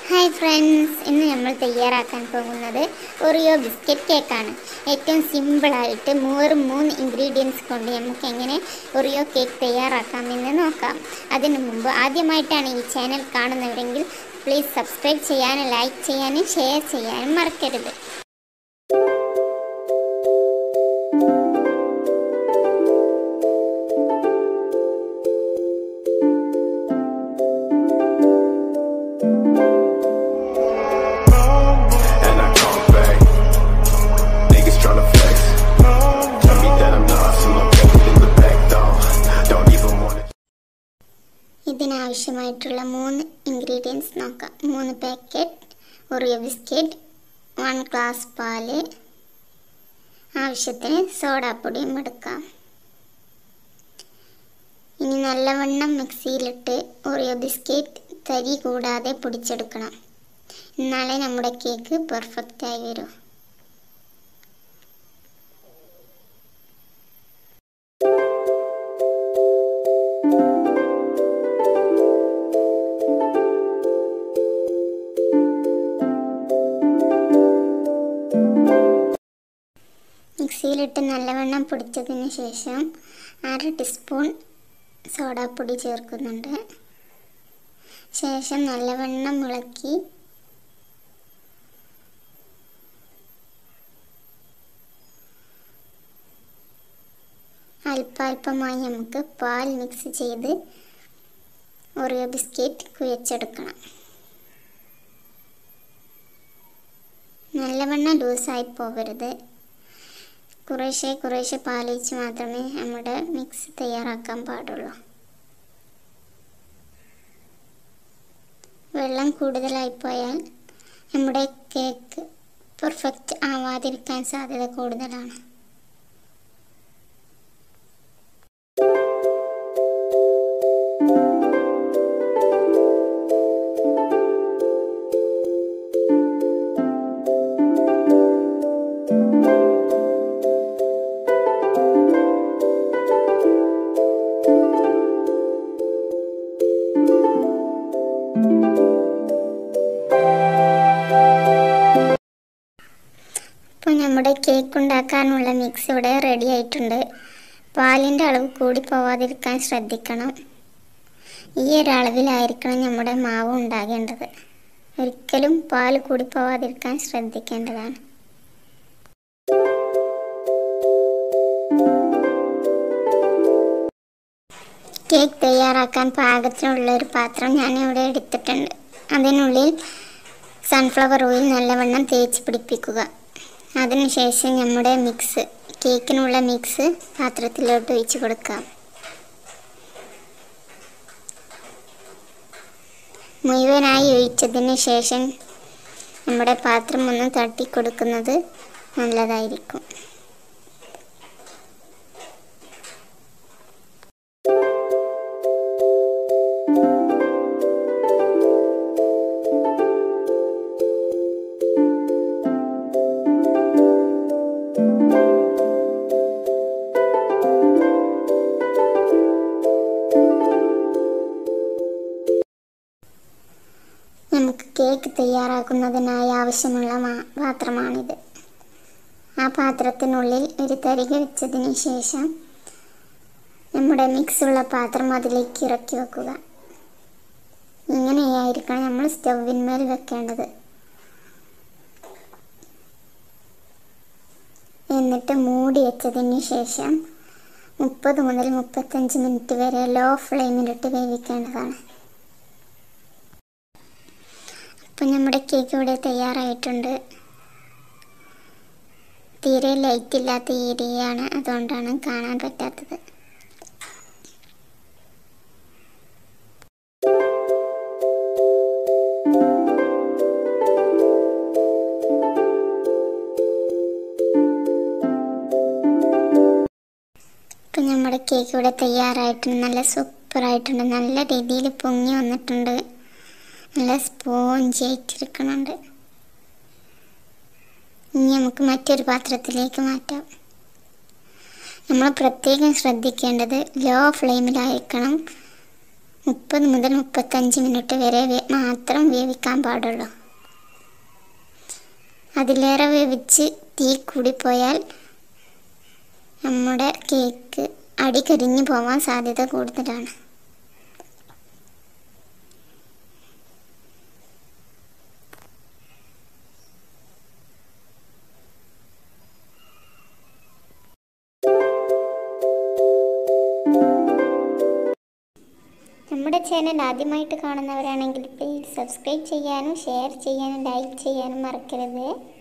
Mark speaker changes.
Speaker 1: Hi friends ഇന്ന് നമ്മൾ തയ്യാറാക്കാൻ പോകുന്നത് ഒറിയോ ബിസ്ക്കറ്റ് കേക്കാണ് ഏറ്റവും സിമ്പിളായിട്ട് വെറും മൂന്ന് ഇൻഗ്രീഡിയൻസ് കൊണ്ട് നമുക്ക് എങ്ങനെ ഒറിയോ കേക്ക് തയ്യാറാക്കാമെന്ന് നോക്കാം അതിനു മുമ്പ് ആദ്യമായിട്ടാണ് ഈ ചാനൽ കാണുന്നവരെങ്കിൽ പ്ലീസ് സബ്സ്ക്രൈബ് ചെയ്യാനും ലൈക്ക് ചെയ്യാനും ഷെയർ ചെയ്യാനും മറക്കരുത്
Speaker 2: and I come back. Niggas tryna flex. Tell me that I'm not, so I'm better in the back door. Don't even wanna.
Speaker 1: ഇതിനാവശ്യമായിട്ടുള്ള മൂന്ന് ഇൻഗ്രീഡിയൻസ് നോക്കാം മൂന്ന് packet Oreo biscuit one glass പാല് ആവശ്യത്തിന് സോഡാപ്പൊടിയും എടുക്കാം ഇനി നല്ലവണ്ണം മിക്സിയിലിട്ട് ഒറിയോ ബിസ്ക്കറ്റ് തരി കൂടാതെ പൊടിച്ചെടുക്കണം എന്നാലേ നമ്മുടെ കേക്ക് പെർഫെക്റ്റ് ആയി വരൂ മിക്സിയിലിട്ട് നല്ലവണ്ണം പൊടിച്ചതിന് ശേഷം അര ടീസ്പൂൺ സോഡാപ്പൊടി ചേർക്കുന്നുണ്ട് ശേഷം നല്ലവണ്ണം ഇളക്കി അല്പാൽപമായി നമുക്ക് പാൽ മിക്സ് ചെയ്ത് ഒറിയോ ബിസ്ക്കറ്റ് കുഴച്ചെടുക്കണം നല്ലവണ്ണം ലൂസായി പോകരുത് കുറേശ്ശെ കുറേശ്ശെ പാലിച്ച് മാത്രമേ നമ്മുടെ മിക്സ് തയ്യാറാക്കാൻ പാടുള്ളൂ വെള്ളം കൂടുതലായി പോയാൽ നമ്മുടെ കേക്ക് പെർഫെക്റ്റ് ആവാതിരിക്കാൻ സാധ്യത കൂടുതലാണ് അപ്പോൾ നമ്മുടെ കേക്ക് ഉണ്ടാക്കാനുള്ള മിക്സ് ഇവിടെ റെഡി ആയിട്ടുണ്ട് പാലിൻ്റെ അളവ് കൂടി പോവാതിരിക്കാൻ ശ്രദ്ധിക്കണം ഈ ഒരു അളവിലായിരിക്കണം നമ്മുടെ മാവ് ഉണ്ടാകേണ്ടത് ഒരിക്കലും പാൽ കൂടി പോവാതിരിക്കാൻ ശ്രദ്ധിക്കേണ്ടതാണ് കേക്ക് തയ്യാറാക്കാൻ പാകത്തിനുള്ള ഒരു പാത്രം ഞാൻ ഇവിടെ എടുത്തിട്ടുണ്ട് അതിനുള്ളിൽ സൺഫ്ലവർ ഓയിൽ നല്ലവണ്ണം തേച്ച് പിടിപ്പിക്കുക അതിനുശേഷം നമ്മുടെ മിക്സ് കേക്കിനുള്ള മിക്സ് പാത്രത്തിലോട്ട് ഒഴിച്ച് കൊടുക്കാം മുഴുവനായി ഒഴിച്ചതിന് ശേഷം നമ്മുടെ പാത്രം ഒന്ന് തട്ടി കൊടുക്കുന്നത് നല്ലതായിരിക്കും നമുക്ക് കേക്ക് തയ്യാറാക്കുന്നതിനായി ആവശ്യമുള്ള മാ- പാത്രമാണിത് ആ പാത്രത്തിനുള്ളിൽ ഒരു തരിക വെച്ചതിന് ശേഷം നമ്മുടെ മിക്സ് ഉള്ള പാത്രം അതിലേക്ക് ഇറക്കി വെക്കുക ഇങ്ങനെയായിരിക്കണം നമ്മൾ സ്റ്റൗവിന്മേൽ വെക്കേണ്ടത് എന്നിട്ട് മൂടി വെച്ചതിന് ശേഷം മുപ്പത് മുതൽ മുപ്പത്തഞ്ച് മിനിറ്റ് വരെ ലോ ഫ്ലെയിമിലിട്ട് വേവിക്കേണ്ടതാണ് അപ്പം നമ്മുടെ കേക്ക് ഇവിടെ തയ്യാറായിട്ടുണ്ട് തീരെ ലൈറ്റ് ഇല്ലാത്ത ഏരിയയാണ് അതുകൊണ്ടാണ് കാണാൻ പറ്റാത്തത് ഇപ്പം നമ്മുടെ കേക്ക് ഇവിടെ തയ്യാറായിട്ടുണ്ട് നല്ല സൂപ്പറായിട്ടുണ്ട് നല്ല രീതിയിൽ പൊങ്ങി വന്നിട്ടുണ്ട് നല്ല സ്പോഞ്ച് ആയിട്ടിരിക്കുന്നുണ്ട് ഇനി നമുക്ക് മറ്റൊരു പാത്രത്തിലേക്ക് മാറ്റാം നമ്മൾ പ്രത്യേകം ശ്രദ്ധിക്കേണ്ടത് ലോ ഫ്ലെയിമിലായിരിക്കണം മുപ്പത് മുതൽ മുപ്പത്തഞ്ച് മിനിറ്റ് വരെ വെ- മാത്രം വേവിക്കാൻ പാടുള്ളൂ അതിലേറെ വേവിച്ച് തീ കൂടിപ്പോയാൽ നമ്മുടെ കേക്ക് അടി കരിഞ്ഞു പോവാൻ സാധ്യത കൂടുതലാണ് നമ്മുടെ ചാനൽ ആദ്യമായിട്ട് കാണുന്നവരാണെങ്കിൽ പ്ലീസ് സബ്സ്ക്രൈബ് ചെയ്യാനും ഷെയർ ചെയ്യാനും ലൈക്ക് ചെയ്യാനും മറക്കരുത്